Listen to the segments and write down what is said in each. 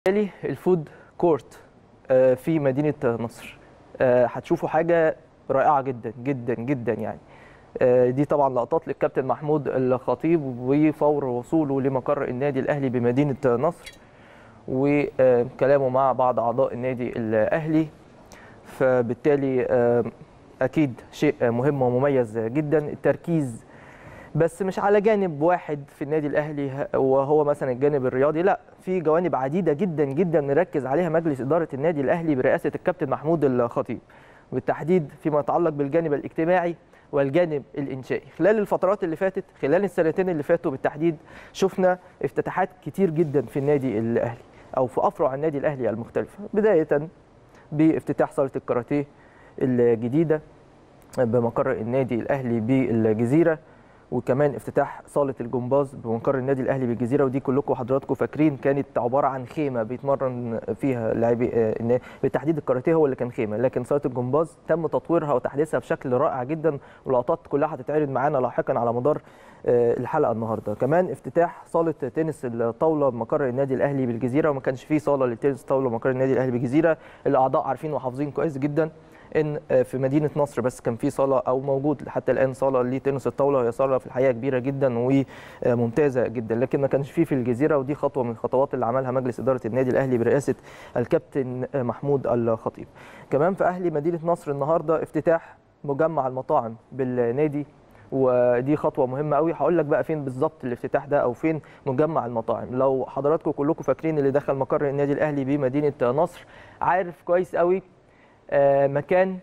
بالتالي الفود كورت آه، في مدينه نصر آه، هتشوفوا حاجه رائعه جدا جدا جدا يعني آه، دي طبعا لقطات للكابتن محمود الخطيب وفور وصوله لمقر النادي الاهلي بمدينه نصر وكلامه مع بعض اعضاء النادي الاهلي فبالتالي آه، اكيد شيء مهم ومميز جدا التركيز بس مش على جانب واحد في النادي الاهلي وهو مثلا الجانب الرياضي لا في جوانب عديده جدا جدا نركز عليها مجلس اداره النادي الاهلي برئاسه الكابتن محمود الخطيب بالتحديد فيما يتعلق بالجانب الاجتماعي والجانب الانشائي خلال الفترات اللي فاتت خلال السنتين اللي فاتوا بالتحديد شفنا افتتاحات كتير جدا في النادي الاهلي او في افرع النادي الاهلي المختلفه بدايه بافتتاح صاله الكاراتيه الجديده بمقر النادي الاهلي بالجزيره وكمان افتتاح صاله الجمباز بمقر النادي الاهلي بالجزيره ودي كلكم حضراتكم فاكرين كانت عباره عن خيمه بيتمرن فيها لاعبي آه، بالتحديد الكاراتيه هو اللي كان خيمه لكن صاله الجمباز تم تطويرها وتحديثها بشكل رائع جدا واللقطات كلها هتتعرض معانا لاحقا على مدار آه، الحلقه النهارده كمان افتتاح صاله تنس الطاوله بمقر النادي الاهلي بالجزيره وما كانش فيه صاله للتنس الطاوله بمقر النادي الاهلي بالجزيره الاعضاء عارفين وحافظين كويس جدا ان في مدينه نصر بس كان في صاله او موجود حتى الان صاله لتنس الطاوله هي صاله في الحقيقه كبيره جدا وممتازه جدا لكن ما كانش فيه في الجزيره ودي خطوه من الخطوات اللي عملها مجلس اداره النادي الاهلي برئاسه الكابتن محمود الخطيب كمان في اهلي مدينه نصر النهارده افتتاح مجمع المطاعم بالنادي ودي خطوه مهمه قوي هقول لك بقى فين بالظبط الافتتاح ده او فين مجمع المطاعم لو حضراتكم كلكم فاكرين اللي دخل مقر النادي الاهلي بمدينه نصر عارف كويس قوي آه، مكان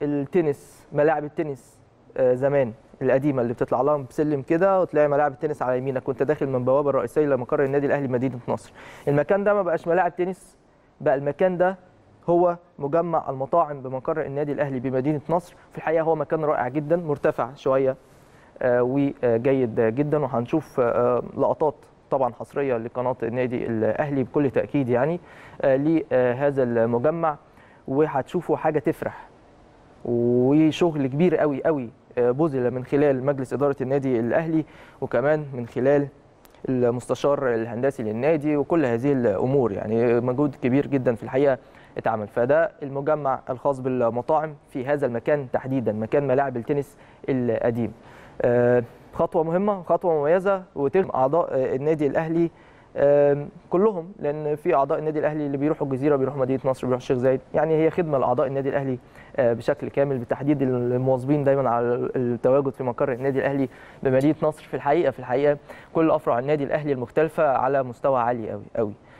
التنس ملاعب التنس آه، زمان القديمه اللي بتطلع لها بسلم كده وتلاقي ملاعب التنس على يمينك وانت داخل من البوابه الرئيسيه لمقر النادي الاهلي مدينه نصر المكان ده ما بقاش ملاعب تنس بقى المكان ده هو مجمع المطاعم بمقر النادي الاهلي بمدينه نصر في الحقيقه هو مكان رائع جدا مرتفع شويه آه، وجيد جدا وهنشوف آه، لقطات طبعا حصريه لقناه النادي الاهلي بكل تاكيد يعني آه، لهذا المجمع وهتشوفوا حاجه تفرح وشغل كبير قوي قوي بذل من خلال مجلس اداره النادي الاهلي وكمان من خلال المستشار الهندسي للنادي وكل هذه الامور يعني مجهود كبير جدا في الحقيقه اتعمل فده المجمع الخاص بالمطاعم في هذا المكان تحديدا مكان ملاعب التنس القديم آه، خطوه مهمه خطوه مميزه وتم اعضاء النادي الاهلي آم، كلهم لان في اعضاء النادي الاهلي اللي بيروحوا الجزيره بيروحوا مدينه نصر بيروحوا الشيخ زايد يعني هي خدمه لاعضاء النادي الاهلي آه، بشكل كامل بالتحديد المواظبين دايما على التواجد في مقر النادي الاهلي بمدينه نصر في الحقيقه في الحقيقه كل افرع النادي الاهلي المختلفه على مستوى عالي قوي قوي